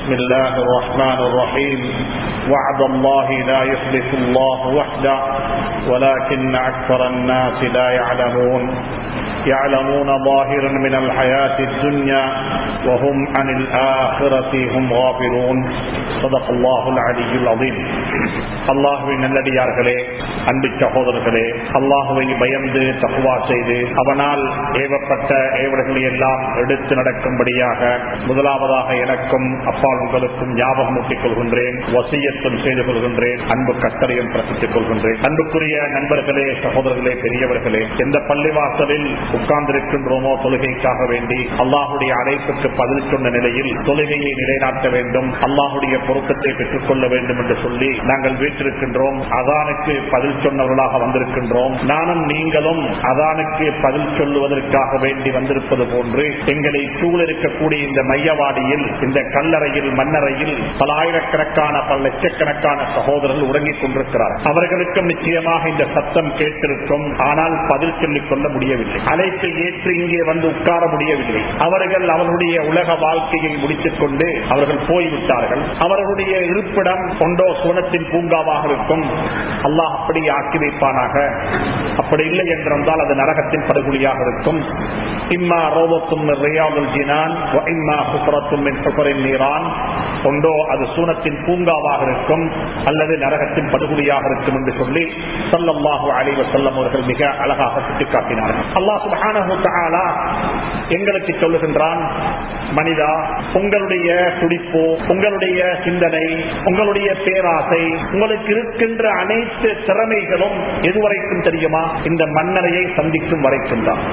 بسم الله الرحمن الرحيم وعد الله لا يخلف الله وحده ولكن أكثر الناس لا يعلمون يعلمون ظاهرا من الحياة الدنيا وهم عن الآخرة هم غافلون صدق الله العلي العظيم அல்லாஹுவின் நல்லடியார்களே அன்பு சகோதரர்களே அல்லாஹுவை பயந்து தகுவா செய்து அவனால் ஏவப்பட்ட ஏவல்களை எல்லாம் எடுத்து நடக்கும்படியாக முதலாவதாக எனக்கும் அப்பால் உங்களுக்கும் ஞாபகம் ஊட்டிக் கொள்கின்றேன் வசியத்தும் செய்து கொள்கின்றேன் அன்பு கட்டளையும் பிரசித்துக் கொள்கின்றேன் அன்புக்குரிய நண்பர்களே சகோதரர்களே பெரியவர்களே எந்த பள்ளிவாசலில் உட்கார்ந்திருக்கின்றோமோ தொழுகைக்காக வேண்டி அல்லாஹுடைய அழைப்புக்கு பதில் சொன்ன நிலையில் தொழுகையை நிலைநாட்ட வேண்டும் அல்லாஹுடைய பொருத்தத்தை பெற்றுக் கொள்ள வேண்டும் என்று சொல்லி நாங்கள் வீட்டிருக்கின்றோம் அதானுக்கு பதில் சொன்னவர்களாக வந்திருக்கின்றோம் நானும் நீங்களும் அதானுக்கு பதில் சொல்லுவதற்காக வேண்டி வந்திருப்பது போன்று எங்களை சூழ இருக்கக்கூடிய இந்த மையவாடியில் இந்த கல்லறையில் மண்ணறையில் பல ஆயிரக்கணக்கான பல லட்சக்கணக்கான சகோதரர்கள் உறங்கிக் கொண்டிருக்கிறார்கள் அவர்களுக்கும் நிச்சயமாக இந்த சத்தம் கேட்டிருக்கும் ஆனால் பதில் சொல்லிக் கொள்ள முடியவில்லை அழைப்பை ஏற்று இங்கே வந்து உட்கார முடியவில்லை அவர்கள் அவர்களுடைய உலக வாழ்க்கையை முடித்துக் கொண்டு அவர்கள் போய்விட்டார்கள் அவர்களுடைய இருப்பிடம் கொண்டோ சுவனத்தின் பூங்காவாக இருக்கும் அல்லாஹ் அப்படி ஆக்கி வைப்பானாக அப்படி இல்லை என்றிருந்தால் அது நரகத்தின் படுகொலியாக இருக்கும் இம்மா ரோபத்தும் ரியாவுல் ஜினான் இம்மா குபரத்தும் நீரான் கொண்டோ அது சூனத்தின் பூங்காவாக இருக்கும் அல்லது நரகத்தின் படுகொலியாக இருக்கும் என்று சொல்லி சொல்லம்மாஹு அலைவ செல்லம் அவர்கள் மிக அழகாக சுட்டிக்காட்டினார்கள் அல்லாஹ் சுபஹானஹு தஆலா எங்களுக்கு சொல்லுகின்றான் மனிதா உங்களுடைய துடிப்பு உங்களுடைய சிந்தனை உங்களுடைய பேராசை உங்களுக்கு இருக்கின்ற அனைத்து திறமைகளும் எதுவரைக்கும் தெரியுமா இந்த மன்னரையை சந்திக்கும் வரைக்கும் தான்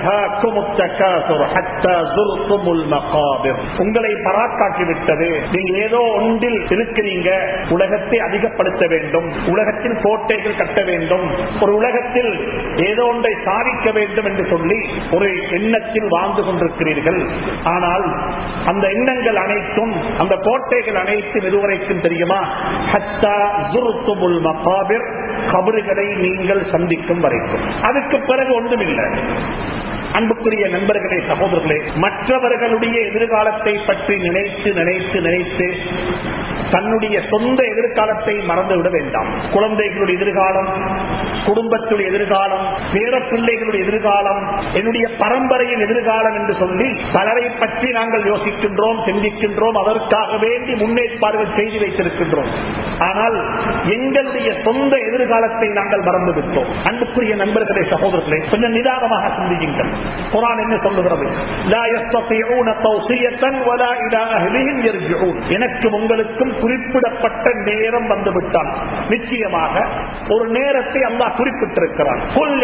உங்களை பராக்காக்கி விட்டது நீங்க ஏதோ ஒன்றில் இருக்கிறீங்க உலகத்தை அதிகப்படுத்த வேண்டும் உலகத்தில் கோட்டைகள் கட்ட வேண்டும் ஒரு உலகத்தில் ஏதோ ஒன்றை சாதிக்க வேண்டும் என்று சொல்லி ஒரு எண்ணத்தில் வாழ்ந்து கொண்டிருக்கிறீர்கள் ஆனால் அந்த எண்ணங்கள் அனைத்தும் அந்த கோட்டைகள் அனைத்தும் எதுவரைக்கும் தெரியுமா ஹத்தா ஜுருத்துமுல் மகாபிர் கபறுகளை நீங்கள் சந்திக்கும் வரைக்கும் அதுக்கு பிறகு ஒன்றுமில்லை அன்புக்குரிய நண்பர்களே சகோதரர்களே மற்றவர்களுடைய எதிர்காலத்தை பற்றி நினைத்து நினைத்து நினைத்து தன்னுடைய சொந்த எதிர்காலத்தை மறந்துவிட வேண்டாம் குழந்தைகளுடைய எதிர்காலம் குடும்பத்துடைய எதிர்காலம் பேர பிள்ளைகளுடைய எதிர்காலம் என்னுடைய பரம்பரையின் எதிர்காலம் என்று சொல்லி பலரை பற்றி நாங்கள் யோசிக்கின்றோம் சிந்திக்கின்றோம் அதற்காக வேண்டி முன்னேற்பாடுகள் செய்து வைத்திருக்கின்றோம் ஆனால் எங்களுடைய சொந்த எதிர்காலத்தை நாங்கள் மறந்துவிட்டோம் அன்புக்குரிய நண்பர்களே சகோதரர்களே கொஞ்சம் நிதானமாக சிந்தியுங்கள் குரான் என்ன சொல்லுகிறது எனக்கு உங்களுக்கும் குறிப்பிடப்பட்ட நேரம் வந்துவிட்டான் நிச்சயமாக ஒரு நேரத்தை அல்லாஹ் குறிப்பிட்டிருக்கிறான்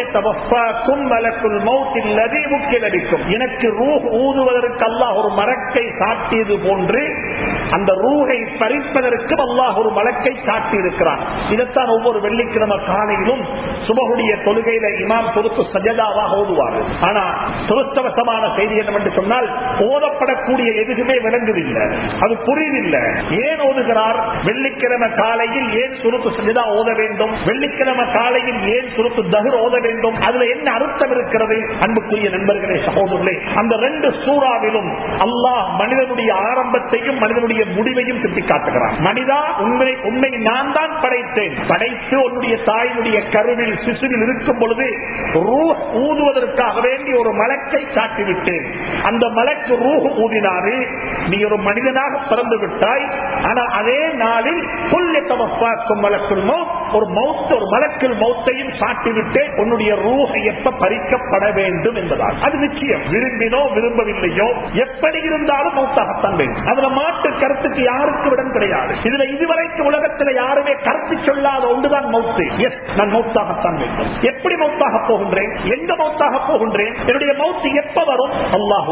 எனக்கு ரூ ஊதுவதற்கு அல்லாஹ் ஒரு மரக்கை சாட்டியது போன்று அந்த ரூகை பறிப்பதற்கும் அல்லாஹ் ஒரு மலக்கை சாட்டி இருக்கிறான் இதைத்தான் ஒவ்வொரு வெள்ளிக்கிழமை காலையிலும் சுபகுடைய தொழுகையில இமாம் பொறுப்பு சஜதாவாக ஓதுவார்கள் ஆனா துருத்தவசமான செய்தி என்னவென்று சொன்னால் ஓதப்படக்கூடிய எதுவுமே விளங்குதில்லை அது புரியுதில்லை ஏன் ஓதுகிறார் வெள்ளிக்கிழமை காலையில் ஏன் சுருத்து சஜதா ஓத வேண்டும் வெள்ளிக்கிழமை காலையில் ஏன் சுருத்து தகுர் ஓத வேண்டும் அதுல என்ன அர்த்தம் இருக்கிறது அன்புக்குரிய நண்பர்களே சகோதரர்களே அந்த ரெண்டு சூறாவிலும் அல்லாஹ் மனிதனுடைய ஆரம்பத்தையும் மனிதனுடைய முடிவையும் சுட்டி காட்டுகிறான் மனிதா உண்மை உண்மை நான் தான் படைத்தேன் படைத்து உன்னுடைய தாயினுடைய கருவில் சிசுவில் இருக்கும் பொழுது ஊதுவதற்காக வேண்டி ஒரு மலக்கை காட்டிவிட்டேன் அந்த மலக்கு ரூஹ் ஊதினாரு நீ ஒரு மனிதனாக பிறந்து விட்டாய் ஆனா அதே நாளில் புல்லை தவப்பாக்கும் மலக்குள் ஒரு மௌத்த ஒரு மலக்கில் மௌத்தையும் சாட்டிவிட்டு உன்னுடைய ரூஹ எப்ப பறிக்கப்பட வேண்டும் என்பதால் அது நிச்சயம் விரும்பினோ விரும்பவில்லையோ எப்படி இருந்தாலும் மௌத்தாகத்தான் வேண்டும் அதுல மாட்டு கருத்துக்கு யாருக்கு இடம் கிடையாது இதுல இதுவரைக்கும் உலகத்தில் யாருமே கருத்து சொல்லாத ஒன்றுதான் மௌத்து எஸ் நான் மௌத்தாகத்தான் வேண்டும் எப்படி மௌத்தாக போகின்றேன் எந்த மௌத்தாக போகின்றேன் என்னுடைய மௌத்து எப்ப வரும் அல்லாஹு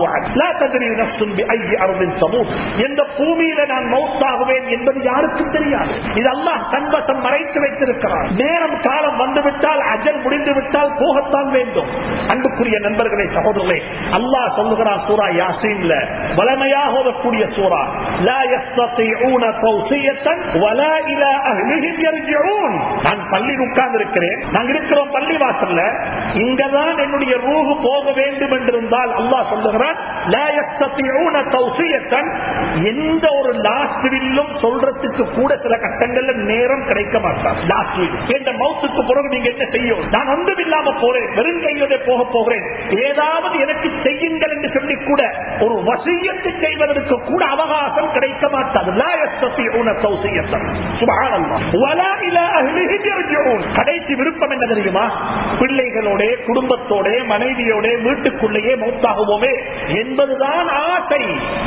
எந்த பூமியில நான் மௌத்தாகுவேன் என்பது யாருக்கும் தெரியாது இது அல்லாஹ் தன்வசம் மறைத்து வைத்திருக்க வைத்திருக்கிறார் நேரம் காலம் வந்துவிட்டால் அஜல் முடிந்து விட்டால் போகத்தான் வேண்டும் அன்புக்குரிய நண்பர்களே சகோதரர்களே அல்லாஹ் சொல்லுகிறான் சூரா யாசீன்ல வளமையாக ஓதக்கூடிய சூரா லா யஸ்தீஊன தௌசியத்தன் வலா இலா அஹ்லிஹிம் யர்ஜிஊன் நான் பள்ளியில் உட்கார்ந்து இருக்கிறேன் நாங்க இருக்கிறோம் பள்ளி வாசல்ல இங்கதான் என்னுடைய ரூஹு போக வேண்டும் என்றிருந்தால் அல்லாஹ் சொல்லுகிறான் லா யஸ்தீஊன தௌசியத்தன் எந்த ஒரு லாஸ்ட் வில்லும் சொல்றதுக்கு கூட சில கட்டங்கள்ல நேரம் கிடைக்க மாட்டார் லாஸ்ட் வில் என்ற மவுத்துக்கு பிறகு நீங்க என்ன செய்யும் நான் ஒன்றும் இல்லாம போறேன் வெறும் கையோட போக போகிறேன் ஏதாவது எனக்கு செய்யுங்கள் என்று சொல்லி கூட ஒரு வசியத்தை செய்வதற்கு கூட அவகாசம் கிடைக்க மாட்டாது லா யஸ்தீஊன தௌசியத்தன் சுப்ஹானல்லாஹ் வலா இலா அஹ்லிஹிம் யர்ஜிஊன் கடைசி விருப்பம் என்ன தெரியுமா பிள்ளைகளோட குடும்பத்தோட மனைவியோட வீட்டுக்குள்ளேயே மௌத்தாகுவோமே என்பதுதான் ஆசை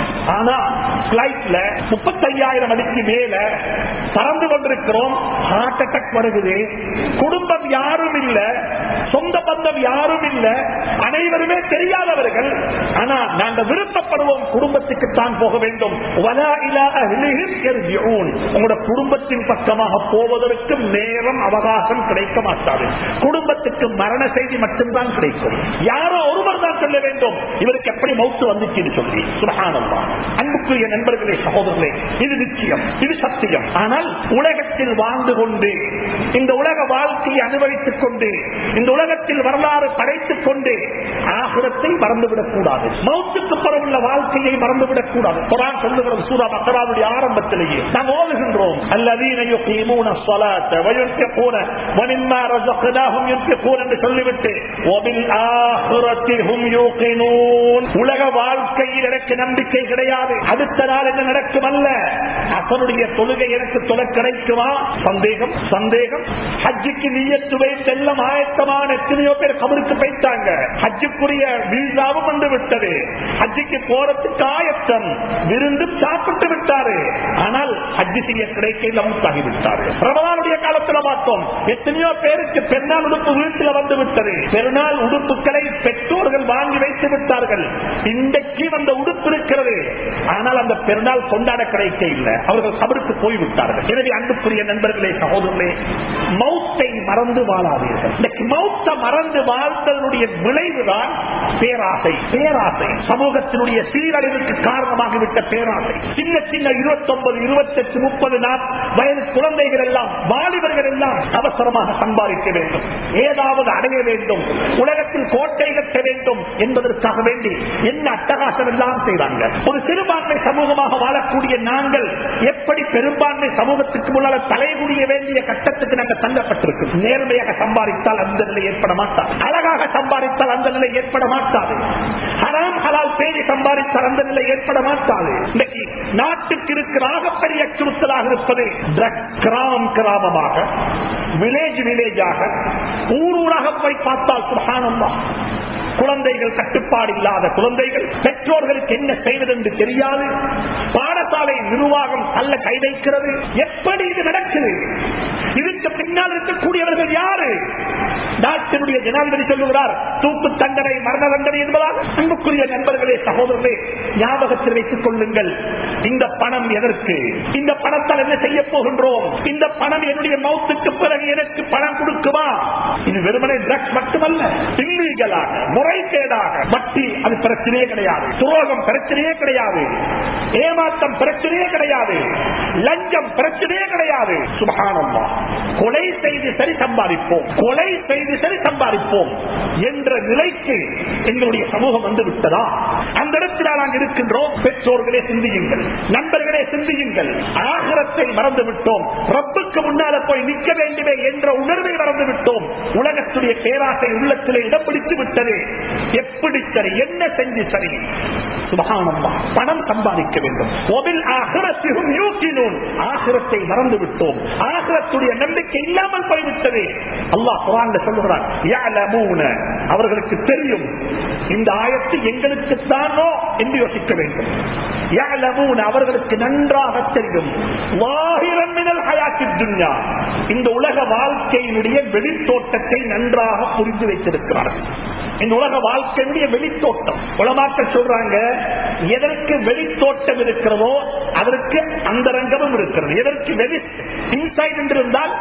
ஆனா பிளைட்ல முப்பத்தையாயிரம் அடிக்கு மேல பறந்து கொண்டிருக்கிறோம் ஹார்ட் அட்டாக் வருகிறது குடும்பம் யாரும் இல்ல சொந்த பந்தம் யாரும் இல்ல அனைவருமே தெரியாதவர்கள் ஆனா நாங்க விருப்பப்படுவோம் குடும்பத்துக்கு தான் போக வேண்டும் வலா இலா அஹ்லிஹிம் யர்ஜிஊன். உங்களோட குடும்பத்தின் பக்கமாக போவதற்கு நேரம் அவகாசம் கிடைக்க மாட்டாது குடும்பத்துக்கு மரண செய்தி மட்டும்தான் கிடைக்கும் யாரோ ஒருவர் தான் சொல்ல வேண்டும் இவருக்கு எப்படி மௌத்து வந்துச்சுன்னு சொல்லி சுபஹானல்லாஹ் அன்புக்குரிய நண்பர்களே சகோதரர்களே இது நிச்சயம் இது சத்தியம் ஆனால் உலகத்தில் வாழ்ந்து கொண்டு இந்த உலக வாழ்க்கையை அனுபவித்துக் கொண்டு இந்த உலகத்தில் வரலாறு படைத்துக் கொண்டு ஆகிரத்தை மறந்துவிடக் கூடாது மௌத்துக்கு பிறகுள்ள வாழ்க்கையை மறந்துவிடக் கூடாது குரான் சொல்லுகிறது சூரா பக்கராவுடைய ஆரம்பத்திலேயே நாம் ஓதுகின்றோம் அல்லதீன யுகீமூன ஸலாத்த வயுன்ஃபிகூன வமிம்மா ரஸக்னாஹும் யுன்ஃபிகூன் என்று சொல்லிவிட்டு வபில் ஆஹிரத்தி ஹும் யூகினூன் உலக வாழ்க்கையில் எனக்கு நம்பிக்கை கிடையாது அடுத்த நாள் என்ன நடக்கும் அல்ல அவனுடைய தொழுகை எனக்கு தொலை கிடைக்குமா சந்தேகம் சந்தேகம் ஹஜ்ஜுக்கு நீயத்து வைத்தெல்லாம் ஆயத்தமான எத்தனையோ பேர் கபருக்கு போயிட்டாங்க ஹஜ்ஜுக்குரிய வீசாவும் வந்து விட்டது ஹஜ்ஜுக்கு போறதுக்கு ஆயத்தம் விருந்தும் சாப்பிட்டு விட்டாரு ஆனால் ஹஜ்ஜு செய்ய கிடைக்கையில் அமுத்தாகி விட்டாரு ரமலானுடைய காலத்துல பார்த்தோம் எத்தனையோ பேருக்கு பெருநாள் உடுப்பு வீட்டுல வந்து விட்டது பெருநாள் உடுப்புகளை பெற்றோர்கள் வாங்கி வைத்து விட்டார்கள் இன்றைக்கு அந்த உடுப்பு இருக்கிறது ஆனால் அந்த பெருநாள் கொண்டாட கிடைக்க இல்லை அவர்கள் கபருக்கு போய்விட்டார்கள் எனவே அன்புக்குரிய நண்பர்களே சகோதரர்களே மௌத்தை மறந்து வாழாதீர்கள் இன்றைக்கு மௌத்த மறந்து வாழ்ந்ததனுடைய விளைவுதான் பேராசை பேராசை சமூகத்தினுடைய சீரழிவுக்கு காரணமாகிவிட்ட பேராசை சின்ன சின்ன இருபத்தி ஒன்பது இருபத்தி எட்டு முப்பது நாள் வயது குழந்தைகள் எல்லாம் வாலிபர்கள் எல்லாம் அவசரமாக சம்பாதிக்க வேண்டும் ஏதாவது அடைய வேண்டும் உலகத்தில் கோட்டை கட்ட வேண்டும் என்பதற்காக வேண்டி என்ன அட்டகாசம் எல்லாம் செய்வாங்க ஒரு சிறுபான்மை சமூகமாக வாழக்கூடிய நாங்கள் எப்படி பெரும்பான்மை சமூகத்துக்கு முன்னால தலைகுடிய வேண்டிய கட்டத்துக்கு நாங்கள் தள்ளப்பட்டிருக்கோம் நேர்மையாக சம்பாதித்தால் அந்த நிலை ஏற்பட மாட்டாது அழகாக சம்பாதித்தால் அந்த நிலை ஏற்பட மாட்டாது ஹராம் ஹலால் பேணி சம்பாதித்தால் அந்த நிலை ஏற்பட மாட்டாது இன்னைக்கு நாட்டுக்கு இருக்கிற ஆகப்பெரிய அச்சுறுத்தலாக இருப்பது drugs கிராமம் கிராமமாக வில்லேஜ் வில்லேஜாக ஊர் ஊராக போய் பார்த்தால் சுகானம்மா குழந்தைகள் கட்டுப்பாடு இல்லாத குழந்தைகள் பெற்றோர்களுக்கு என்ன செய்வது என்று தெரியாது பாடசாலை நிர்வாகம் அல்ல கை வைக்கிறது எப்படி இது நடக்குது இதுக்கு பின்னால் இருக்கக்கூடியவர்கள் யாரு நாட்டினுடைய ஜனாதிபதி சொல்லுகிறார் தூக்கு தண்டனை மரண தண்டனை என்பதால் அன்புக்குரிய நண்பர்களே சகோதரர்களே ஞாபகத்தில் வைத்துக் கொள்ளுங்கள் இந்த பணம் எதற்கு இந்த பணத்தால் என்ன செய்ய போகின்றோம் இந்த பணம் என்னுடைய மௌத்துக்கு பிறகு எனக்கு பணம் கொடுக்குமா இது வெறுமனே ட்ரக்ஸ் மட்டுமல்ல இல்லீகலாக முறைகேடாக வட்டி அது பிரச்சனையே கிடையாது துரோகம் பிரச்சனையே கிடையாது ஏமாற்றம் பிரச்சனையே கிடையாது லஞ்சம் பிரச்சனையே கிடையாது சுபகானம்மா கொலை செய்து சரி சம்பாதிப்போம் கொலை செய்து சரி சம்பாதிப்போம் என்ற நிலைக்கு எங்களுடைய சமூகம் வந்து விட்டதா அந்த இடத்தில் நாங்கள் இருக்கின்றோம் பெற்றோர்களே சிந்தியுங்கள் நண்பர்களே சிந்தியுங்கள் ஆகரத்தை மறந்து விட்டோம் ரப்புக்கு முன்னால போய் நிற்க வேண்டுமே என்ற உணர்வை மறந்து விட்டோம் உலகத்துடைய பேராசை உள்ளத்திலே இடம் பிடித்து விட்டது எப்படி சரி என்ன செஞ்சு சரி சுபகானம்மா பணம் சம்பாதிக்க வேண்டும் ஒபில் ஆகிரத்திலும் யூக்கினோன் ஆகிரத்தை மறந்து விட்டோம் ஆகிரத்துடைய நம்பிக்கை இல்லாமல் போய்விட்டது அல்லாஹ் குரான் சொல்லுகிறார் "யஅலமூன", அவர்களுக்கு தெரியும் இந்த ஆயத்து எங்களுக்கு தானோ என்று யோசிக்க வேண்டும் யஅலமூன, அவர்களுக்கு நன்றாக தெரியும் வாஹிரன் மினல் ஹயாத்தித் துன்யா. இந்த உலக வாழ்க்கையினுடைய வெளித்தோட்டத்தை நன்றாக புரிந்து வைத்திருக்கிறார்கள் இந்த உலக வாழ்க்கையினுடைய வெளித்தோட்டம் உலமாக்கள் சொல்றாங்க எதற்கு வெளித்தோட்டம் இருக்கிறதோ அதற்கு அந்த ரங்கமும் இருக்கிறது எதற்கு வெளி இன்சைட் என்று இருந்தால்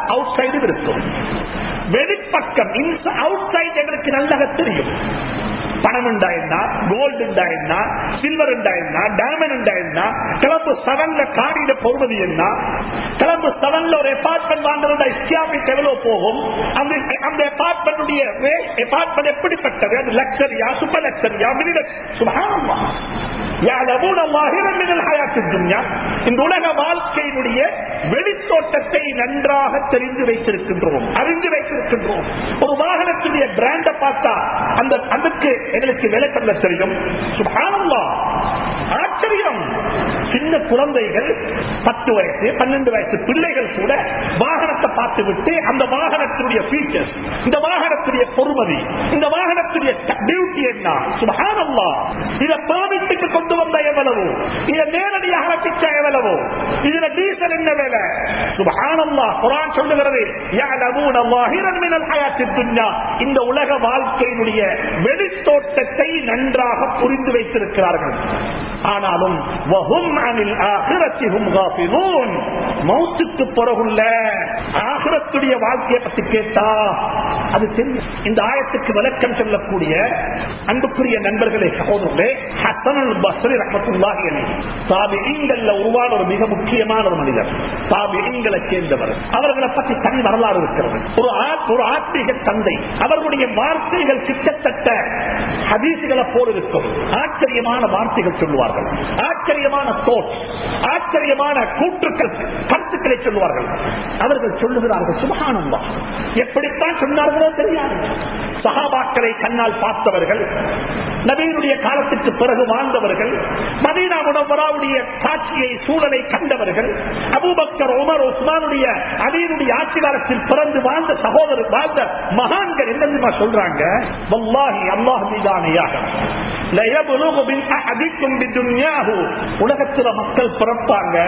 அவுட் சைடு இருக்கும் வெளிப்பக்கம் அவுட் சைடு எங்களுக்கு நல்லதாக தெரியும் பணம் உண்டா என்ன கோல்டு உண்டா என்ன சில்வர் உண்டா என்ன டைமண்ட் உண்டா என்ன கிளம்பு செவன்ல காடியில பொறுமதி என்ன கிளம்பு செவன்ல ஒரு அபார்ட்மெண்ட் வாங்குறதா இஸ்லாமிக் எவ்வளவு போகும் அந்த அந்த அபார்ட்மெண்ட் அபார்ட்மெண்ட் எப்படிப்பட்டது அது லக்ஸரியா சூப்பர் லக்ஸரியா மினி சுபானமா இந்த உலக வாழ்க்கையினுடைய வெளித்தோட்டத்தை நன்றாக தெரிந்து வைத்திருக்கின்றோம் அறிந்து வைத்திருக்கின்றோம் ஒரு வாகனத்துடைய பிராண்ட பார்த்தா அந்த அதுக்கு எங்களுக்கு விலை பண்ண தெரியும் சுபானல்லா ஆச்சரியம் சின்ன குழந்தைகள் பத்து வயசு பன்னெண்டு வயசு பிள்ளைகள் கூட வாகனத்தை பார்த்து விட்டு அந்த வாகனத்தினுடைய ஃபீச்சர்ஸ் இந்த வாகனத்துடைய பொறுமதி இந்த வாகனத்துடைய டியூட்டி என்ன சுபானல்லா இதை பெர்மிட்டுக்கு கொண்டு வந்த எவ்வளவு இதை நேரடியாக பிச்சா எவ்வளவு இதுல டீசல் என்ன வேலை சுபானல்லா குரான் சொல்லுகிறது இந்த உலக வாழ்க்கையினுடைய வெளித்தோட்டத்தை நன்றாக புரிந்து வைத்திருக்கிறார்கள் ஆனாலும் மௌத்துக்கு பிறகுள்ள ஆகிரத்துடைய வாழ்க்கையை பற்றி கேட்டா அது தெரியும் இந்த ஆயத்துக்கு விளக்கம் சொல்லக்கூடிய அன்புக்குரிய நண்பர்களே சகோதரர்களே ஹசனல் பஸ்ரி ரஹத்துல்லாஹி தாபியங்கள்ல உருவான ஒரு மிக முக்கியமான ஒரு மனிதர் தாபியங்களை சேர்ந்தவர் அவர்களை பற்றி தனி வரலாறு இருக்கிறது ஒரு ஒரு ஆத்மீக தந்தை அவர்களுடைய வார்த்தைகள் கிட்டத்தட்ட ஹதீசுகளை போல் இருக்கும் ஆச்சரியமான வார்த்தைகள் சொல்லுவார்கள் ஆச்சரியமான தோட் ஆச்சரியமான கூற்றுக்கள் கருத்துக்களை சொல்லுவார்கள் அவர்கள் சொல்லுகிறார்கள் சுபகானந்தா எப்படித்தான் சொன்னார்களோ தெரியாது சகாபாக்களை கண்ணால் பார்த்தவர்கள் நபீனுடைய காலத்துக்கு பிறகு வாழ்ந்தவர்கள் மதீனா முனவராவுடைய காட்சியை சூழலை கண்டவர்கள் அபூபக்கர் உமர் உஸ்மானுடைய அலீனுடைய ஆட்சி காலத்தில் பிறந்து வாழ்ந்த சகோதரர் வாழ்ந்த மகான்கள் என்ன சொல்றாங்க வல்லாஹி அல்லாஹ் மீதானையாக உலகத்தில் மக்கள் பிறப்பாங்க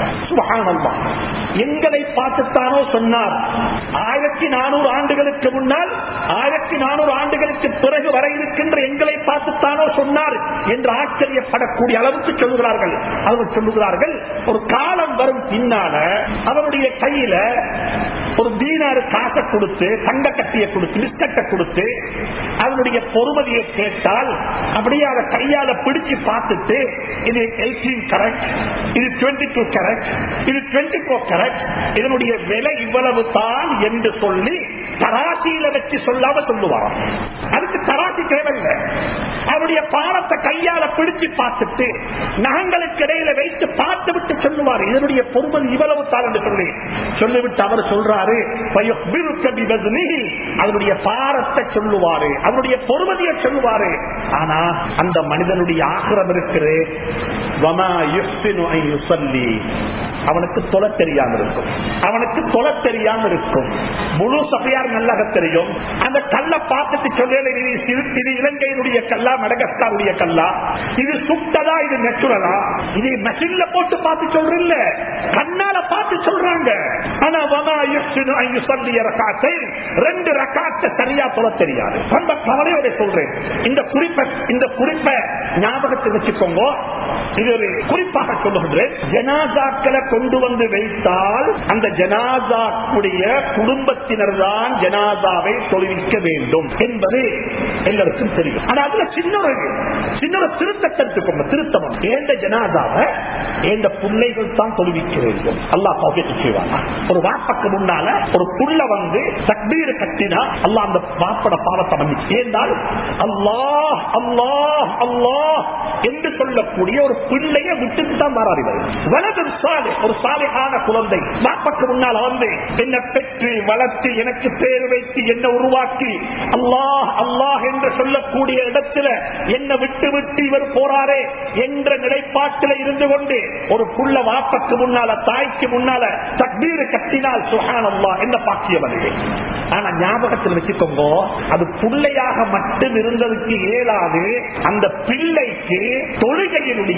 எங்களை பார்த்துத்தானோ சொன்னார் ஆயிரத்தி நானூறு ஆண்டுகளுக்கு முன்னால் ஆயிரத்தி நானூறு ஆண்டுகளுக்கு பிறகு வர இருக்கின்ற எங்களை பார்த்துத்தானோ சொன்னார் என்று ஆச்சரியப்படக்கூடிய அளவுக்கு சொல்லுகிறார்கள் அவர்கள் சொல்லுகிறார்கள் ஒரு காலம் வரும் பின்னால அவருடைய கையில ஒரு தீனாறு காசை கொடுத்து தங்க கட்டியை கொடுத்து பிஸ்கட்டை கொடுத்து அதனுடைய பொறுமதியை கேட்டால் அப்படியே அதை கையால பிடிச்சு பார்த்துட்டு இது எயிட்டீன் கரெக்ட் இது டுவெண்ட்டி டூ கரெக்ட் இது டுவெண்ட்டி போர் கரெக்ட் இதனுடைய விலை இவ்வளவு தான் என்று சொல்லி தராசியில வச்சு சொல்லாம சொல்லுவாராம் அதுக்கு தராசி தேவையில்லை அவருடைய பாலத்தை கையால பிடிச்சு பார்த்துட்டு நகங்களுக்கு இடையில வைத்து பார்த்து விட்டு சொல்லுவார் இதனுடைய பொறுமதி இவ்வளவு தான் என்று சொல்லி சொல்லிவிட்டு அவர் சொல்றாரு அதனுடைய பாரத்தை சொல்லுவாரு அதனுடைய பொறுமதியை சொல்லுவாரு ஆனா அந்த மனிதனுடைய ஆக்கிரம் இருக்குது அவனுக்கு தொலை தெரியாம இருக்கும் அவனுக்கு தொலை தெரியாம இருக்கும் முழு சபையார் நல்லாக தெரியும் அந்த கல்லை பார்த்துட்டு சொல்ல இது இலங்கையினுடைய கல்லா மடகஸ்தாருடைய கல்லா இது சுட்டதா இது நெச்சுரலா இது மெஷின்ல போட்டு பார்த்து சொல்றீங்க கண்ணால பார்த்து சொல்றாங்க ஆனா ரெண்டு ரக்காத்த சரியா சொல்ல தெரியாது ரொம்ப கவலையோட சொல்றேன் இந்த குறிப்பை இந்த குறிப்பை ஞாபகத்தை வச்சுக்கோங்க இது ஒரு குறிப்பாக சொல்லுகின்றேன் ஜனாசாக்களை கொண்டு வந்து வைத்தால் அந்த ஜனாசாக்குடைய குடும்பத்தினர் தான் ஜனாசாவை தொழுவிக்க வேண்டும் என்பது எல்லாருக்கும் தெரியும் ஆனா அதுல சின்ன ஒரு சின்ன ஒரு திருத்தத்தை எடுத்துக்கோங்க திருத்தம் ஏந்த ஜனாசாவை ஏந்த பிள்ளைகள் தான் தொழுவிக்க வேண்டும் அல்லாஹ் பாக்கெட்டு செய்வாங்க ஒரு வாப்பக்கு முன்னால ஒரு புள்ள வந்து தக்பீர் கட்டினா அல்லாஹ் அந்த வாப்பட பாவத்தை மன்னிச்சு ஏந்தால் அல்லாஹ் அல்லாஹ் அல்லாஹ் என்று சொல்லக்கூடிய ஒரு பிள்ளைய விட்டுட்டு தான் வராது வலது சாலை ஒரு சாலையான குழந்தை வாப்பக்கு முன்னால் வந்து என்ன பெற்று வளர்த்து எனக்கு பேர் வைத்து என்ன உருவாக்கி அல்லாஹ் அல்லாஹ் என்று சொல்லக்கூடிய இடத்துல என்ன விட்டு விட்டு இவர் போறாரே என்ற நிலைப்பாட்டில் இருந்து கொண்டு ஒரு புள்ள வாப்பக்கு முன்னால தாய்க்கு முன்னால தக்பீர் கட்டினால் சுஹான் அல்லா என்ற பாக்கியம் அது ஆனா ஞாபகத்தில் வச்சுக்கோங்க அது பிள்ளையாக மட்டும் இருந்ததுக்கு இயலாது அந்த பிள்ளைக்கு தொழுகையினுடைய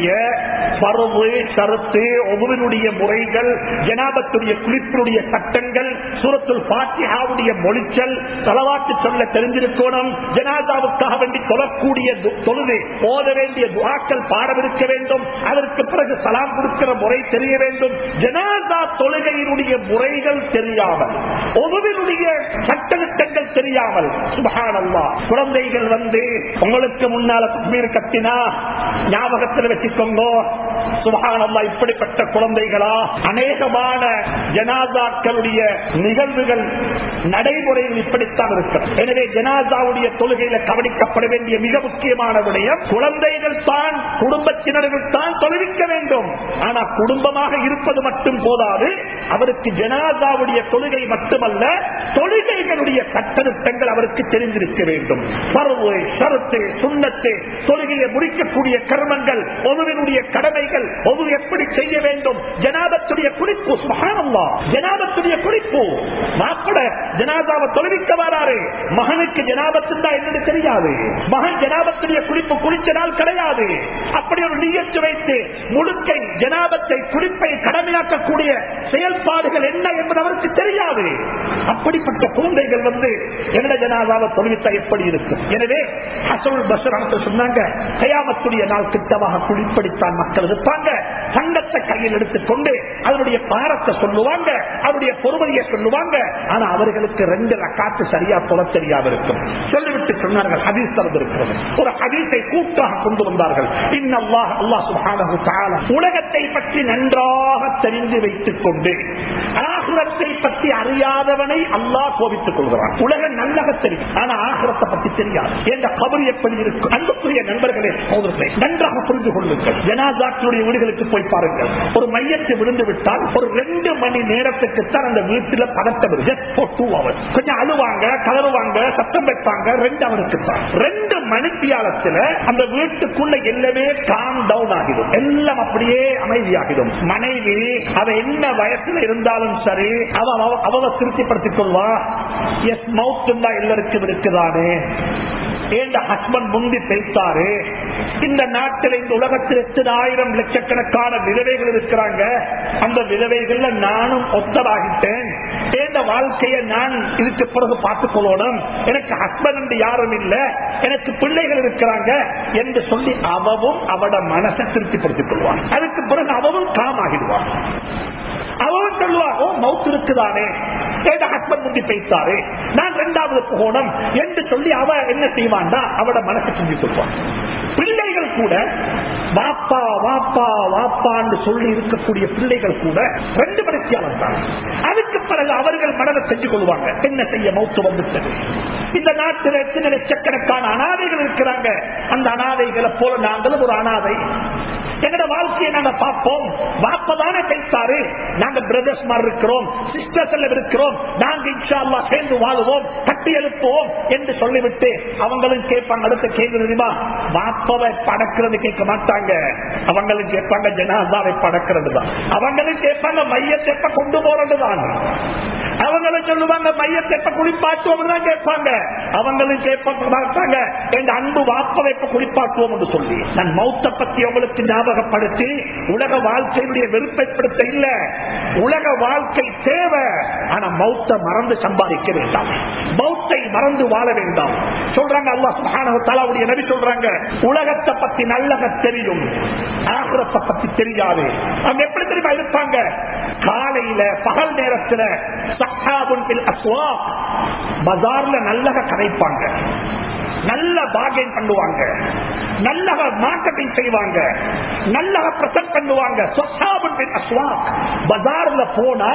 சொல்லக்கூடிய பருவு கருத்து ஒவ்வொருடைய முறைகள் ஜனாபத்துடைய குளிப்பினுடைய சட்டங்கள் சூரத்துல் பாத்தியாவுடைய மொழிச்சல் தலவாட்டு சொல்ல தெரிஞ்சிருக்கணும் ஜனாதாவுக்காக வேண்டி தொழக்கூடிய து- தொழுது ஓத வேண்டிய துவாக்கள் பாடவிருக்க வேண்டும் அதற்கு பிறகு சலாம் கொடுக்கிற முறை தெரிய வேண்டும் ஜனாதா தொழுகையினுடைய முறைகள் தெரியாமல் ஒவ்வொருடைய சட்டத்திட்டங்கள் தெரியாமல் சுபஹானல்லாஹ் குழந்தைகள் வந்து உங்களுக்கு முன்னால தக்பீர் கத்தினா ஞாபகத்தில் வச்சுக்கோங்க சுபஹானல்லா இப்படிப்பட்ட குழந்தைகளா அநேகமான ஜனாதாக்களுடைய நிகழ்வுகள் நடைமுறைகள் இப்படித்தான் இருக்கிறது எனவே ஜனாதாவுடைய தொழுகையில கவனிக்கப்பட வேண்டிய மிக முக்கியமான விடயம் குழந்தைகள் தான் குடும்பத்தினர்கள் தான் தொழுவிக்க வேண்டும் ஆனா குடும்பமாக இருப்பது மட்டும் போதாது அவருக்கு ஜனாதாவுடைய தொழுகை மட்டுமல்ல தொழுகைகளுடைய சட்டத்திட்டங்கள் அவருக்கு தெரிந்திருக்க வேண்டும் பருவு ஷரத்து சுண்ணத்து தொழுகையை முடிக்கக்கூடிய கர்மங்கள் ஒருவனுடைய கடமைகள் ஒவ்வொரு எப்படி செய்ய வேண்டும் ஜனாபத்துடைய குறிப்பு சுபஹானல்லாஹ். ஜனாபத்துடைய குறிப்பு மாப்பிட ஜனாதாவை தொழுவிக்க வராரு மகனுக்கு ஜனாபத்து தான் என்னன்னு தெரியாது மகன் ஜனாபத்துடைய குறிப்பு குறித்த நாள் கிடையாது அப்படி ஒரு நியத்து வைத்து முழுக்கை ஜனாபத்தை குறிப்பை கடமையாக்கக்கூடிய செயல்பாடுகள் என்ன என்பது அவருக்கு தெரியாது அப்படிப்பட்ட குழந்தைகள் வந்து என்ன ஜனாதாவை தொழுவித்தா எப்படி இருக்கும் எனவே ஹசனுல் பஷர் அவர்கள் சொன்னாங்க கயாமத்துடைய நாள் கிட்டமாக குளிப்படித்தான் மக்கள் இருப்பாங்க தங்கத்தை கையில் எடுத்துக்கொண்டு அதனுடைய பாரத்தை சொல்லுவாங்க அவருடைய பொறுமையை சொல்லுவாங்க ஆனா அவர்களுக்கு ரெண்டு ரக்காத்து சரியா தொலை தெரியாது இருக்கும் சொல்லிவிட்டு சொன்னார்கள் ஹதீஸ் இருக்கிறது ஒரு ஹதீஸை கூட்டாக கொண்டு வந்தார்கள் இன்னல்லாஹ் அல்லாஹ் சுப்ஹானஹு தஆலா உலகத்தை பற்றி நன்றாக தெரிந்து வைத்துக் கொண்டு ஆகிரத்தை பற்றி அறியாதவனை அல்லாஹ் கோபித்துக் கொள்கிறான் உலகம் நல்லக தெரியும் ஆனா ஆகிரத்தை பற்றி தெரியாது என்ற கபர் எப்படி இருக்கும் அன்புக்குரிய நண்பர்களே சகோதரர்களே நன்றாக புரிந்து கொள்ளுங்கள் ஜனாதாக்களுடைய வீடுகளுக்கு போய் பாருங்கள் ஒரு மையத்தை விழுந்து விட்டால் ஒரு ரெண்டு மணி நேரத்துக்கு தான் அந்த வீட்டுல பதட்டம் இருக்கு Just for two hours. கொஞ்சம் அழுவாங்க கதறுவாங்க சத்தம் வைப்பாங்க ரெண்டு அவருக்கு தான் ரெண்டு மணித்தியாலத்துல அந்த வீட்டுக்குள்ள எல்லாமே காம் டவுன் ஆகிடும் எல்லாம் அப்படியே அமைதியாகிடும் மனைவி அவ என்ன வயசுல இருந்தாலும் சரி அவ அவ- அவ திருப்திப்படுத்திக் கொள்வா எஸ் மவுத் எல்லாருக்கும் இருக்குதானே ஏண்ட ஹஸ்பண்ட் முந்தி பேசாரு இந்த நாட்டில் இந்த உலகத்தில் எத்தனை ஆயிரம் லட்சக்கணக்கான விதவைகள் இருக்கிறாங்க அந்த விதவைகள்ல நானும் ஒத்தராகிட்டேன் ஏண்ட வாழ்க்கையை நான் இதுக்கு பிறகு பார்த்துக் கொள்ளணும் எனக்கு ஹஸ்பண்ட் யாரும் இல்ல எனக்கு பிள்ளைகள் இருக்கிறாங்க என்று சொல்லி அவவும் அவட மனசை திருப்திப்படுத்திக் கொள்வான் அதுக்கு பிறகு அவவும் காம் ஆகிடுவான் அவன் சொல்லுவா ஓ மவுத் இருக்குதானே ஏதோ ஹஸ்பண்ட் முந்தி பேசாரு நான் ரெண்டாவது போகணும் என்று சொல்லி அவ என்ன செய்வான்டா அவட மனசை செஞ்சு கொள்வான் பிள்ளைகள் கூட வாப்பா வாப்பா வாப்பான்னு சொல்லி இருக்கக்கூடிய பிள்ளைகள் கூட ரெண்டு மனுஷியாளர் தான் அதுக்கு பிறகு அவர்கள் மனதை செஞ்சு கொள்வாங்க என்ன செய்ய மௌத்து வந்துட்டது இந்த நாட்டில் எத்தனை லட்சக்கணக்கான அனாதைகள் இருக்கிறாங்க அந்த அனாதைகளை போல நாங்களும் ஒரு அனாதை எங்கட வாழ்க்கையை நாங்க பார்ப்போம் வாப்பதானே பேசாரு நாங்க பிரதர்ஸ் மாதிரி இருக்கிறோம் சிஸ்டர்ஸ் எல்லாம் இருக்கிறோம் நாங்க இன்ஷா அல்லாஹ் சேர்ந்து வாழுவோம் கட்டி எழுப்புவோம் என்று சொல்லிவிட்டு அவங்களும் கேட்பாங்க அடுத்த கேள்வி தெரியுமா வாப்பவை படக்கிறது கேட்க மாட்டாங்க அவங்களும் கேட்பாங்க ஜனாதாவை படக்கிறது தான் அவங்களும் கேட்பாங்க மையத்தை எப்ப கொண்டு போறது தான் அவங்களும் சொல்லுவாங்க மையத்தை எப்ப குளிப்பாட்டுவோம் தான் கேட்பாங்க அவங்களும் கேட்பாங்க மாட்டாங்க என் அன்பு வாப்பவை எப்ப குளிப்பாட்டுவோம் என்று சொல்லி நான் மௌத்த பத்தி உங்களுக்கு ஞாபகப்படுத்தி உலக வாழ்க்கையுடைய வெறுப்பைப்படுத்த இல்ல உலக வாழ்க்கை தேவை ஆனா மௌத்த மறந்து சம்பாதிக்க வேண்டாம் மௌத்தை மறந்து வாழ வேண்டாம் சொல்றாங்க அல்லாஹ் சுப்ஹானஹு வ தஆலாவுடைய நபி சொல்றாங்க உலகத்தை பத்தி நல்லக தெரியும் ஆகிரத்தை பத்தி தெரியாது அவங்க எப்படி தெரியுமா இருப்பாங்க காலையில பகல் நேரத்துல சஹாபுன் பில் அஸ்வாக் பஜார்ல நல்லக கதைப்பாங்க நல்ல பாகை பண்ணுவாங்க நல்ல மார்க்கெட்டிங் செய்வாங்க நல்ல பிரசன்ட் பண்ணுவாங்க சொசாபுன் பின் அஸ்வாக் பஜார்ல போனா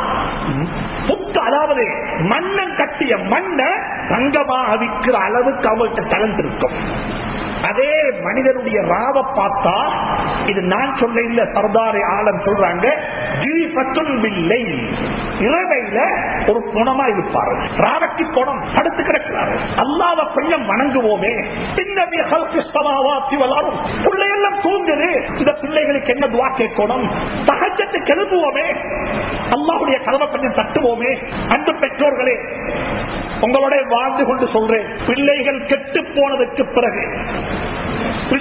புத்து அதாவது மண்ணன் கட்டிய மண்ணை தங்கமாக விற்கிற அளவுக்கு அவங்கள்ட்ட டேலண்ட் இருக்கும் அதே மனிதனுடைய ராவ பார்த்தா இது நான் சொல்ல இல்ல சர்தாரி ஆலம் சொல்றாங்க ஜீவத்துன் பில்லை இரவையில ஒரு குணமா இருப்பாரு ராவக்கு குணம் படுத்து கிடக்கிறாரு அல்லாத கொஞ்சம் வணங்குவோமே பின்னமே வளரும் பிள்ளையெல்லாம் தூங்குது இந்த பிள்ளைகளுக்கு என்ன துவா கேட்கணும் சகஜத்தை கெழுப்புவோமே அல்லாவுடைய கதவை கொஞ்சம் தட்டுவோமே அன்பு பெற்றோர்களே உங்களோட வாழ்ந்து கொண்டு சொல்றேன் பிள்ளைகள் கெட்டு போனதுக்கு பிறகு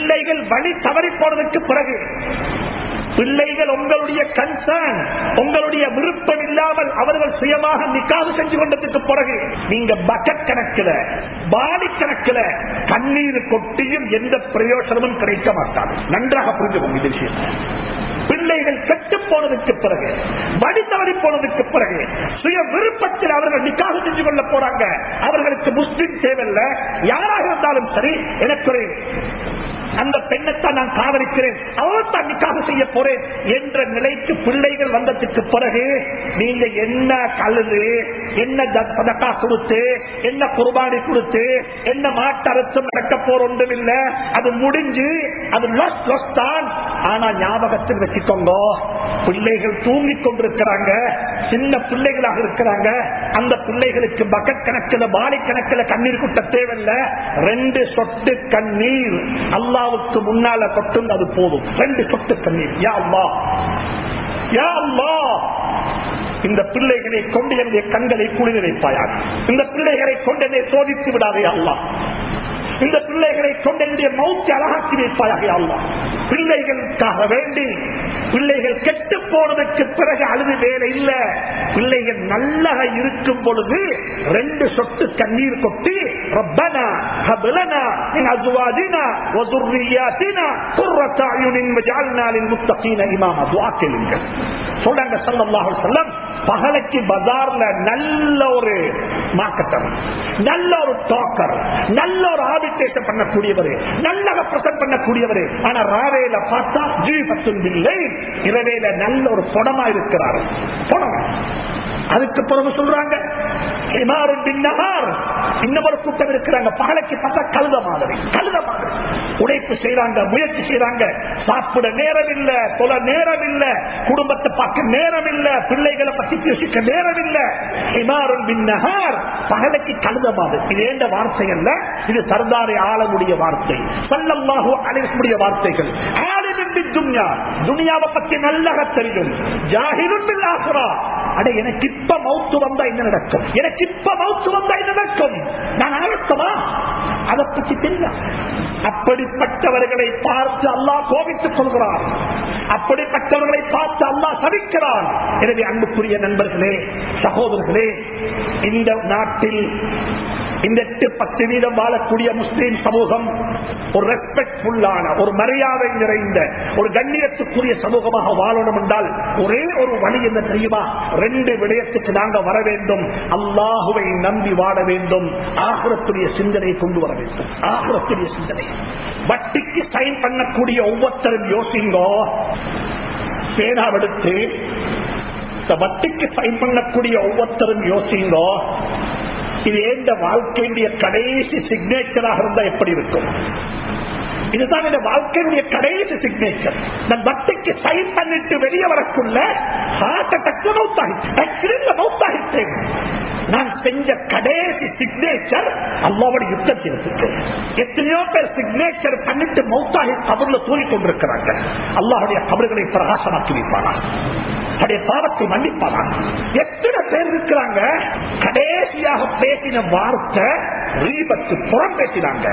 பிள்ளைகள் வழி தவறி போனதுக்கு பிறகு பிள்ளைகள் உங்களுடைய கன்சர்ன் உங்களுடைய விருப்பம் இல்லாமல் அவர்கள் சுயமாக நிக்காது செஞ்சு கொண்டதுக்கு பிறகு நீங்க பக்கெட் கணக்கில் பாடி கணக்கில் கண்ணீர் கொட்டியும் எந்த பிரயோஜனமும் கிடைக்க மாட்டாது நன்றாக புரிஞ்சுக்கோங்க இந்த விஷயம் பிள்ளைகள் கெட்டு போனதுக்கு பிறகு வழி தவறி போனதுக்கு பிறகு சுய விருப்பத்தில் அவர்கள் நிக்காக செஞ்சு கொள்ள போறாங்க அவர்களுக்கு முஸ்லிம் தேவையில்ல யாராக இருந்தாலும் சரி எனக்கு ஒரு அந்த பெண்ணைத்தான் நான் காதலிக்கிறேன் அவள் தான் நிக்காக செய்ய போறேன் என்ற நிலைக்கு பிள்ளைகள் வந்ததுக்கு பிறகு நீங்க என்ன கழுது என்ன பதக்கா கொடுத்து என்ன குர்பானி கொடுத்து என்ன மாட்டரசும் நடக்க போற ஒன்றும் இல்ல அது முடிஞ்சு அது லொஸ் லொஸ் தான் ஆனா ஞாபகத்தில் வச்சுக்கோங்க பிள்ளைகள் தூங்கிக் கொண்டிருக்கிறாங்க சின்ன பிள்ளைகளாக இருக்கிறாங்க அந்த பிள்ளைகளுக்கு பக்கெட் கணக்கில் பாடி கணக்கில் கண்ணீர் குட்ட தேவையில்லை ரெண்டு சொட்டு கண்ணீர் அல்லாவுக்கு முன்னால கொட்டும் அது போதும் ரெண்டு சொட்டு கண்ணீர் யா அல்லா யா அல்லா இந்த பிள்ளைகளை கொண்டு என்னுடைய கண்களை குளிர வைப்பாயாக இந்த பிள்ளைகளை கொண்டு என்னை சோதித்து விடாதே அல்லா இந்த பிள்ளைகளை கொண்டு என்னுடைய மௌத்தி அழகாக்கி வைப்பாயாக அல்லா பிள்ளைகளுக்காக வேண்டி பிள்ளைகள் கெட்டு போனதுக்கு பிறகு அழுது வேலை இல்ல பிள்ளைகள் நல்லக இருக்கும் பொழுது ரெண்டு சொட்டு கண்ணீர் கொட்டி ரப்பனா ஹபலனா மின் அஸ்வாஜினா வதுர்ரியாத்தினா குர்ரத்த அயுனின் வஜஅல்னா லில் முத்தகீன இமாமா துஆ கேளுங்க சொல்றாங்க ஸல்லல்லாஹு அலைஹி வஸல்லம் பகலைக்கு பஜார்ல நல்ல ஒரு மார்க்கெட்டர் நல்ல ஒரு டாக்கர் நல்ல ஒரு ஆபிட்டேஷன் பண்ணக்கூடியவர் நல்ல பிரசன்ட் பண்ணக்கூடியவர் ஆனா ராவேல பார்த்தா ஜீவத்தும் இல்லை இரவேல நல்ல ஒரு புடமா இருக்கிறார் புடமா அதுக்கு பிறகு சொல்றாங்க இன்னும் ஒரு கூட்டம் இருக்கிறாங்க பகலைக்கு பார்த்தா கழுத மாதிரி கழுத மாதிரி உழைப்பு செய்யறாங்க முயற்சி செய்யறாங்க சாப்பிட நேரம் இல்ல தொலை நேரம் இல்ல குடும்பத்தை பார்க்க நேரம் இல்ல பிள்ளைகளை பத்தி யோசிக்க நேரம் இல்ல ஹிமாருன் பின்னஹார் பகலைக்கு கழுத மாதிரி இது ஏண்ட வார்த்தை அல்ல இது சர்தாரி ஆளமுடைய வார்த்தை சல்லல்லாஹு அலைஹுடைய வார்த்தைகள் ஆலிமின் துன்யா துனியாவை பத்தி நல்லக தெரியும் ஜாஹிலுன் பில் ஆஹிரா அட எனக்கு இப்ப மவுத்து வந்தா என்ன நடக்கும் எனக்கு இப்ப மவுத்து வந்தா என்ன நடக்கும் நான் அழைத்தமா அதை பற்றி தெரியும் அப்படிப்பட்டவர்களை பார்த்து அல்லாஹ் கோபித்துக் கொள்கிறார் அப்படிப்பட்டவர்களை பார்த்து அல்லாஹ் சபிக்கிறான் எனவே அன்புக்குரிய நண்பர்களே சகோதரர்களே இந்த நாட்டில் இந்த எட்டு பத்து வீதம் வாழக்கூடிய முஸ்லீம் சமூகம் ஒரு ரெஸ்பெக்ட்ஃபுல்லான ஒரு மரியாதை நிறைந்த ஒரு கண்ணியத்துக்குரிய சமூகமாக வாழணும் என்றால் ஒரே ஒரு வழி என்ன தெரியுமா ரெண்டு விடயத்துக்கு நாங்க வர வேண்டும் அல்லாஹுவை நம்பி வாழ வேண்டும் ஆகரத்துடைய சிந்தனை கொண்டு வர வேண்டும் ஆகரத்துடைய சிந்தனை வட்டிக்கு சைன் பண்ணக்கூடிய ஒவ்வொருத்தரும் யோசிங்கோ பேனாவெடுத்து இந்த வட்டிக்கு சைன் பண்ணக்கூடிய ஒவ்வொருத்தரும் யோசிங்கோ இது எந்த வாழ்க்கையுடைய கடைசி சிக்னேச்சராக இருந்தா எப்படி இருக்கும் இதுதான் இந்த வாழ்க்கையுடைய கடைசி சிக்னேச்சர் நான் வட்டிக்கு சைன் பண்ணிட்டு வெளியே வரக்குள்ள ஹார்ட் அட்டாக்ல மௌத்தாகிட்டேன் மௌத்தாகிட்டேன் நான் செஞ்ச கடைசி சிக்னேச்சர் அல்லாவோட யுத்தத்தில் இருக்கு எத்தனையோ பேர் சிக்னேச்சர் பண்ணிட்டு மௌத்தாகி கபர்ல தூங்கி கொண்டிருக்கிறாங்க அல்லாஹுடைய கபர்களை பிரகாசமாக்கி வைப்பானா அவருடைய பாவத்தை மன்னிப்பானா எத்தனை பேர் இருக்கிறாங்க கடைசியாக பேசின வார்த்தை ரீபத்து புறம் பேசினாங்க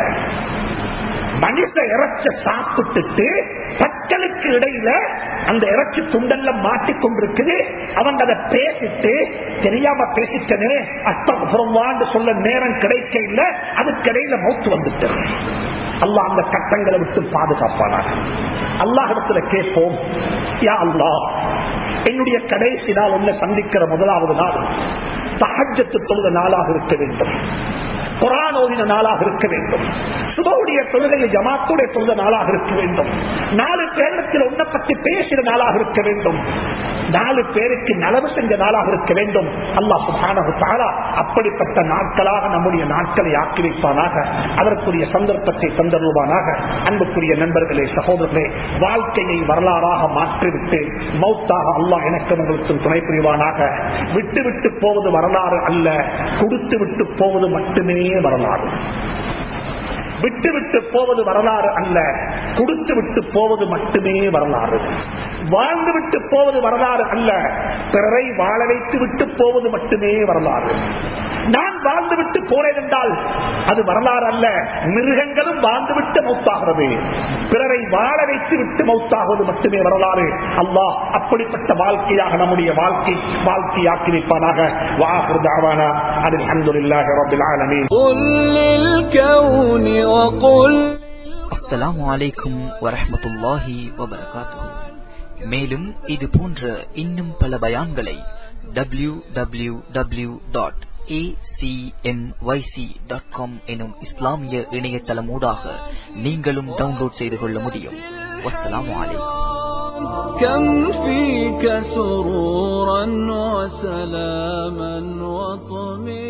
மனித இறைச்ச சாப்பிட்டுட்டு பற்களுக்கு இடையில அந்த இறைச்சி துண்டல்ல மாட்டிக்கொண்டிருக்குது அவங்க அதை பேசிட்டு தெரியாம பேசிட்டனே அஷ்டபுரவான்னு சொல்ல நேரம் கிடைக்க இல்ல அதுக்கிடையில மௌத்து வந்துட்டு அல்லா அந்த கட்டங்களை விட்டு பாதுகாப்பானார் அல்லாஹிடத்துல கேட்போம் யா அல்லா என்னுடைய கடைசி நாள் ஒன்ன சந்திக்கிற முதலாவது நாள் சகஜத்து தொழுத நாளாக இருக்க வேண்டும் குரான் ஓதின நாளாக இருக்க வேண்டும் சுபவுடைய தொழுகையை ஜமாத்துடைய தொழுத நாளாக இருக்க வேண்டும் நாலு பேரத்தில் ஒன்ன பத்தி பேசின நாளாக இருக்க வேண்டும் நாலு பேருக்கு நலவு செஞ்ச நாளாக இருக்க வேண்டும் அல்லாஹ் சுபானா அப்படிப்பட்ட நாட்களாக நம்முடைய நாட்களை ஆக்கி வைப்பானாக அதற்குரிய சந்தர்ப்பத்தை தந்தருவானாக அன்புக்குரிய நண்பர்களே சகோதரர்களே வாழ்க்கையை வரலாறாக மாற்றிவிட்டு மௌத்தாக அல்லாஹ் எனக்கு உங்களுக்கும் துணை புரிவானாக விட்டு விட்டு போவது வரலாறு அல்ல கொடுத்து விட்டு போவது மட்டுமே வரலாறு விட்டு விட்டு போவது வரலாறு அல்ல கொடுத்து விட்டு போவது மட்டுமே வரலாறு வாழ்ந்து விட்டு போவது வரலாறு அல்ல பிறரை வாழ வைத்து விட்டு போவது மட்டுமே வரலாறு நான் வாழ்ந்து விட்டு போறேன் என்றால் அது வரலாறு அல்ல மிருகங்களும் வாழ்ந்து விட்டு மௌத்தாகிறது பிறரை வாழ வைத்து விட்டு மௌத்தாகுவது மட்டுமே வரலாறு அல்லாஹ் அப்படிப்பட்ட வாழ்க்கையாக நம்முடைய வாழ்க்கை வாழ்க்கையாக்கி வைப்பானாக வாஹர் தாவானா அதில் அல்ஹம்துலில்லாஹி ரப்பில் ஆலமீன் قل للكون وقل அஸ்ஸலாமு அலைக்கும் வரஹ்மத்துல்லாஹி வபரகாத்துஹு மேலும் இது போன்ற இன்னும் பல பயான்களை டபிள்யூ டபிள்யூ டபிள்யூ டாட் எனும் இஸ்லாமிய இணையதளம் ஊடாக நீங்களும் டவுன்லோட் செய்து கொள்ள முடியும் வஸ்ஸலாமு அலைக்கும் كم فيك سرورا وسلاما وطمئنا